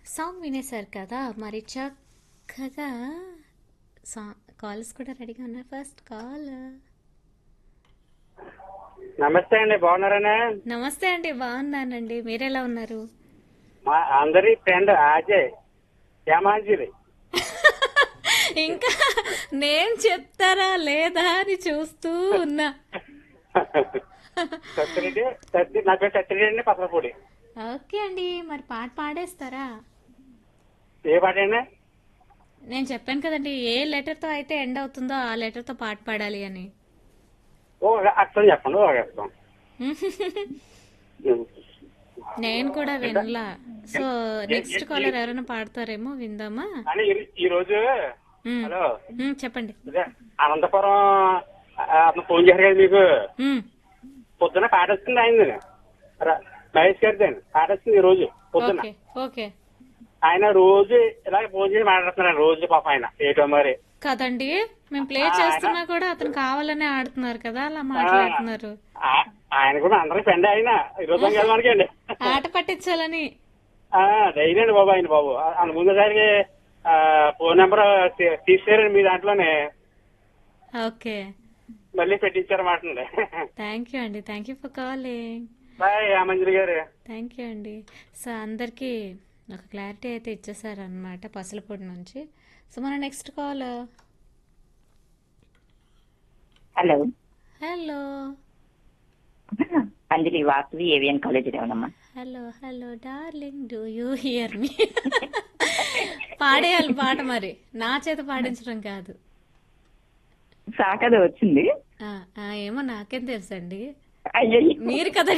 song వినేశారు కదా మరి చక్కగా సా కాల్స్ కూడా రెడీగా ఉన్నారు ఫస్ట్ కాల్ నమస్తే అండి బాగున్నారనే నమస్తే అండి బాగున్నానండి మీరెలా ఉన్నారు మా అందరి ఫ్రెండ్ అజయ్ హేమాంజలి ఇంకా నేను చెప్తారా లేదా అని చూస్తూ ఉన్నా సత్యరెడ్డి సత్య నా పేరు సత్యరెడ్డి అండి పసలపూడి ఓకే అండి మరి పాట పాడేస్తారా ఏ పాట అండి నేను చెప్పాను కదండి ఏ లెటర్తో అయితే ఎండ్ అవుతుందో ఆ లెటర్తో పాట పాడాలి అని ఓ అర్థం చెప్పండి ఓ అర్థం నేను కూడా వినలా సో నెక్స్ట్ కాలర్ ఎవరైనా పాడతారేమో విందామా కానీ ఈ- ఈ రోజు మ్, హలో మ్, చెప్పండి ఇదే అనంతపురం ఆ, అతను ఫోన్ చేశారు కదా మీకు మ్, పొద్దున పాట వచ్చింది ఆయన మహేష్ గారిది అండి పాట వచ్చింది ఈ రోజు పొద్దున ఓకే ఓకే ఆయన రోజు ఇలా ఫోన్ చేసి మాట్లాడుతున్నాడు రోజు పాప ఆయన ఏటో మరి కదండి మేము ప్లే చేస్తున్నా కూడా అతను కావాలనే ఆడుతున్నారు కదా అలా మాట్లాడుతున్నారు ఆ- ఆయన కూడా అందరికి ఫ్రెండ్ ఆయన ఈ రోజు కదా మనకండి ఆట పట్టించాలని డైలీ అండి బాబు ఆయన బాబు అంత ముందుసారి ఫోన్ నెంబర్ తీసేరండి మీ దాంట్లోనే ఓకే మళ్ళీ పెట్టించారన్నమాట అండి థ్యాంక్ యూ అండి thank you for calling bye Ramanjali garu thank you అండి సో అందరికీ ఒక క్లారిటీ అయితే ఇచ్చేసారనమాట పసలపూడి నుంచి సో మన next call hello hello Anjali Vasavi AVN college ఏమన్నమ్మా hello hello darling do you hear me పాడేయాలి పాట మరి నా చేత పాడించడం కాదు సాకద వచ్చింది ఆ, ఆ, ఏమో నాకేం తెలుసండి అయ్యో మీరు కదా